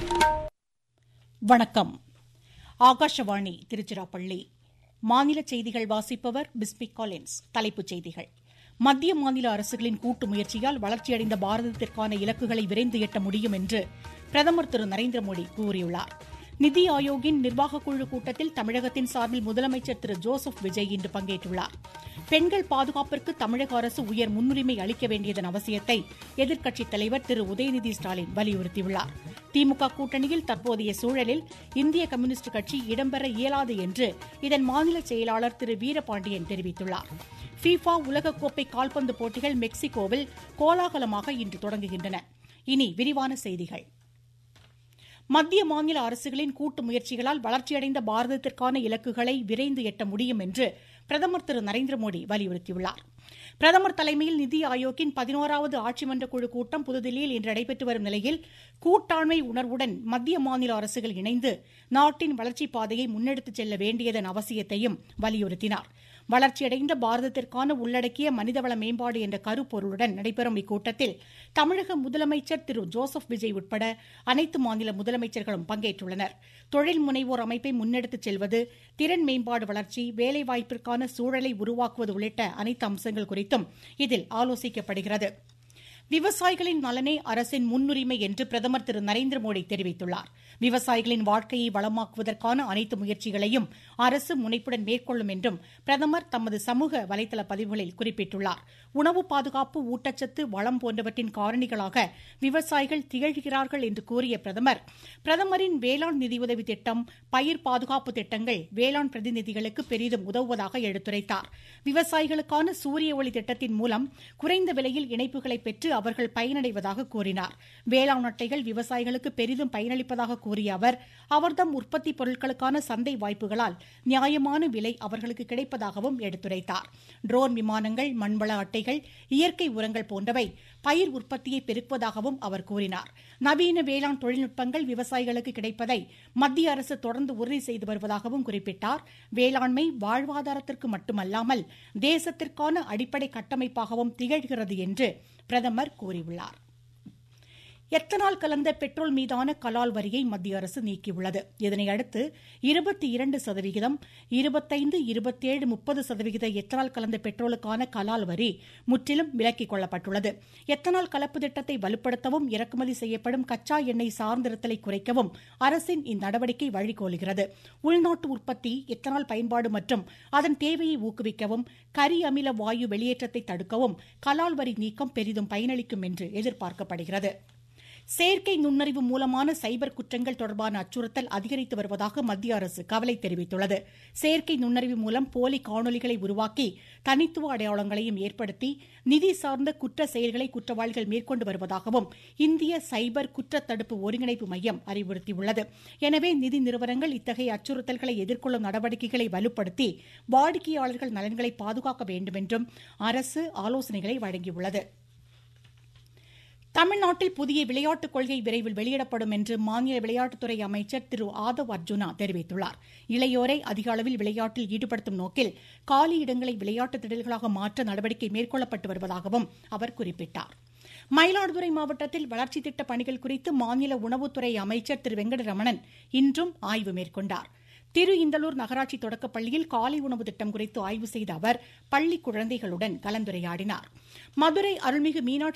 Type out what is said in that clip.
வணக்கம் ஆகாஷவாணி திருச்சிராப்பள்ளி மாநில செய்திகள் வாசிப்பவர் பிஸ்மிக் காலின்ஸ் தலைப்புச் செய்திகள் மத்திய மாநில அரசுகளின் கூட்டு முயற்சியால் வளர்ச்சியடைந்த பாரதத்திற்கான இலக்குகளை விரைந்து எட்ட முடியும் என்று பிரதமர் திரு நரேந்திர மோடி கூறியுள்ளார் நிதி ஆயோக்கின் நிர்வாகக் குழு கூட்டத்தில் தமிழகத்தின் சார்பில் முதலமைச்சர் திரு ஜோசப் விஜய் இன்று பங்கேற்றுள்ளார் பெண்கள் பாதுகாப்பிற்கு தமிழக அரசு உயர் முன்னுரிமை அளிக்க வேண்டியதன் அவசியத்தை எதிர்க்கட்சித் தலைவர் திரு உதயநிதி ஸ்டாலின் வலியுறுத்தியுள்ளார் திமுக கூட்டணியில் தற்போதைய சூழலில் இந்திய கம்யூனிஸ்ட் கட்சி இடம்பெற இயலாது என்று இதன் மாநில செயலாளர் திரு வீரபாண்டியன் தெரிவித்துள்ளார் ஃபீஃபா உலகக்கோப்பை கால்பந்து போட்டிகள் மெக்சிகோவில் கோலாகலமாக இன்று தொடங்குகின்றன இனி விரிவான செய்திகள் மத்திய மாநில அரசுகளின் கூட்டு முயற்சிகளால் வளர்ச்சியடைந்த பாரதத்திற்கான இலக்குகளை விரைந்து எட்ட முடியும் என்று பிரதமர் திரு நரேந்திர மோடி வலியுறுத்தியுள்ளார் பிரதமர் தலைமையில் நிதி ஆயோக்கின் பதினோராவது ஆட்சிமன்ற குழு கூட்டம் புதுதில்லியில் இன்று நடைபெற்று வரும் நிலையில் கூட்டாண்மை உணர்வுடன் மத்திய மாநில அரசுகள் இணைந்து நாட்டின் வளர்ச்சிப் பாதையை முன்னெடுத்துச் செல்ல வேண்டியதன் அவசியத்தையும் வலியுறுத்தினார் வளர்ச்சியடைந்த பாரதத்திற்கான உள்ளடக்கிய மனிதவள மேம்பாடு என்ற கருப்பொருளுடன் நடைபெறும் இக்கூட்டத்தில் தமிழக முதலமைச்சர் திரு ஜோசப் விஜய் உட்பட அனைத்து மாநில முதலமைச்சர்களும் பங்கேற்றுள்ளனர் தொழில் முனைவோர் அமைப்பை முன்னெடுத்துச் செல்வது திறன் மேம்பாடு வளர்ச்சி வேலைவாய்ப்பிற்கான சூழலை உருவாக்குவது உள்ளிட்ட அனைத்து அம்சங்கள் குறித்தும் இதில் ஆலோசிக்கப்படுகிறது விவசாயிகளின் நலனே அரசின் முன்னுரிமை என்று பிரதமர் திரு நரேந்திர மோடி தெரிவித்துள்ளார் விவசாயிகளின் வாழ்க்கையை வளமாக்குவதற்கான அனைத்து முயற்சிகளையும் அரசு முனைப்புடன் மேற்கொள்ளும் என்றும் பிரதமர் தமது சமூக வலைதள பதிவுகளில் குறிப்பிட்டுள்ளார் உணவு பாதுகாப்பு ஊட்டச்சத்து வளம் போன்றவற்றின் காரணிகளாக விவசாயிகள் திகழ்கிறார்கள் என்று கூறிய பிரதமர் பிரதமரின் வேளாண் நிதியுதவி திட்டம் பயிர் பாதுகாப்பு திட்டங்கள் வேளாண் பிரதிநிதிகளுக்கு பெரிதும் உதவுவதாக எடுத்துரைத்தார் விவசாயிகளுக்கான சூரிய ஒளி திட்டத்தின் மூலம் குறைந்த விலையில் இணைப்புகளை பெற்று அவர்கள் பயனடைவதாக கூறினார் வேளாண் அட்டைகள் விவசாயிகளுக்கு பெரிதும் பயனளிப்பதாக கூறிய அவர் அவர்தம் உற்பத்தி பொருட்களுக்கான சந்தை வாய்ப்புகளால் நியாயமான விலை அவர்களுக்கு கிடைப்பதாகவும் எடுத்துரைத்தார் ட்ரோன் விமானங்கள் மண்வள அட்டைகள் இயற்கை உரங்கள் போன்றவை பயிர் உற்பத்தியை பெருக்குவதாகவும் அவர் கூறினார் நவீன வேளாண் தொழில்நுட்பங்கள் விவசாயிகளுக்கு கிடைப்பதை மத்திய அரசு தொடர்ந்து உறுதி செய்து வருவதாகவும் குறிப்பிட்டார் வேளாண்மை வாழ்வாதாரத்திற்கு மட்டுமல்லாமல் தேசத்திற்கான அடிப்படை கட்டமைப்பாகவும் திகழ்கிறது என்று பிரதமர் கூறியுள்ளார் எத்தனால் கலந்த பெட்ரோல் மீதான கலால் வரியை மத்திய அரசு நீக்கியுள்ளது இதனையடுத்து இருபத்தி இரண்டு சதவிகிதம் இருபத்தைந்து இருபத்தேழு முப்பது சதவிகித எத்தனால் கலந்த பெட்ரோலுக்கான கலால் வரி முற்றிலும் விலக்கிக் கொள்ளப்பட்டுள்ளது எத்தனால் கலப்பு திட்டத்தை வலுப்படுத்தவும் இறக்குமதி செய்யப்படும் கச்சா எண்ணெய் சார்ந்திருத்தலை குறைக்கவும் அரசின் இந்நடவடிக்கை வழிகோலுகிறது உள்நாட்டு உற்பத்தி எத்தனால் பயன்பாடு மற்றும் அதன் தேவையை ஊக்குவிக்கவும் கரி அமில வாயு வெளியேற்றத்தை தடுக்கவும் கலால் வரி நீக்கம் பெரிதும் பயனளிக்கும் என்று எதிர்பார்க்கப்படுகிறது செயற்கை நுண்ணறிவு மூலமான சைபர் குற்றங்கள் தொடர்பான அச்சுறுத்தல் அதிகரித்து வருவதாக மத்திய அரசு கவலை தெரிவித்துள்ளது செயற்கை நுண்ணறிவு மூலம் போலி காணொலிகளை உருவாக்கி தனித்துவ அடையாளங்களையும் ஏற்படுத்தி நிதி சார்ந்த குற்ற செயல்களை குற்றவாளிகள் மேற்கொண்டு வருவதாகவும் இந்திய சைபர் குற்ற தடுப்பு ஒருங்கிணைப்பு மையம் அறிவுறுத்தியுள்ளது எனவே நிதி நிறுவனங்கள் இத்தகைய அச்சுறுத்தல்களை எதிர்கொள்ளும் நடவடிக்கைகளை வலுப்படுத்தி வாடிக்கையாளர்கள் நலன்களை பாதுகாக்க வேண்டும் என்றும் அரசு ஆலோசனைகளை வழங்கியுள்ளது தமிழ்நாட்டில் புதிய விளையாட்டுக் கொள்கை விரைவில் வெளியிடப்படும் என்று மாநில விளையாட்டுத்துறை அமைச்சர் திரு ஆதவ் அர்ஜுனா தெரிவித்துள்ளார் இளையோரை அதிக அளவில் விளையாட்டில் ஈடுபடுத்தும் நோக்கில் காலி இடங்களை விளையாட்டு திடல்களாக மாற்ற நடவடிக்கை மேற்கொள்ளப்பட்டு வருவதாகவும் அவர் குறிப்பிட்டார் மயிலாடுதுறை மாவட்டத்தில் வளர்ச்சித் திட்ட பணிகள் குறித்து மாநில உணவுத்துறை அமைச்சர் திரு வெங்கடரமணன் இன்றும் ஆய்வு மேற்கொண்டார் திரு இந்தலூர் நகராட்சி தொடக்கப்பள்ளியில் காலை உணவு திட்டம் குறித்து ஆய்வு செய்த அவர் பள்ளி குழந்தைகளுடன் கலந்துரையாடினார் மதுரை அருள்மிகு மீனாட்சி